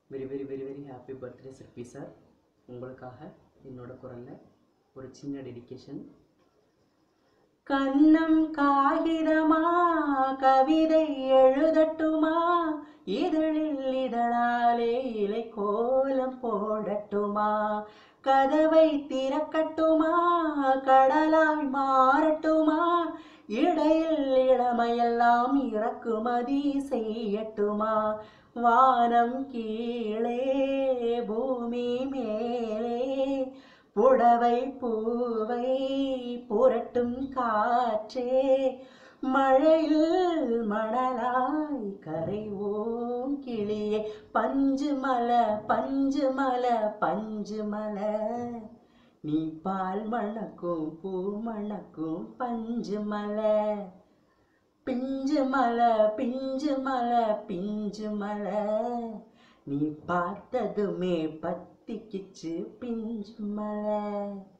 very very very very happy birthday Sirpi sir உங்களுக்காக என்னோட குரலில் ஒரு சின்ன டெடிகேஷன் கண்ணம் காகிதமா கவிதை எழுதட்டுமா இதழில் இதழாலே இலை கோலம் போடட்டுமா கதவை திறக்கட்டுமா கடலாய் மாறட்டுமா இடையில் இளமையெல்லாம் இறக்குமதி செய்யட்டுமா வானம் கீழே பூமி மேலே புடவை பூவை புரட்டும் காற்றே மழையில் மணலாய் கரைவோம் கிளியே பஞ்சு மலை பஞ்சு மலை பஞ்சு மலை நீ பால் மணக்கும் பூ மணக்கும் பஞ்சு மலை பிஞ்சு மலை பிஞ்சு மலை பிஞ்சு மலை நீ பார்த்ததுமே பத்திக்கிச்சு பிஞ்சு மலை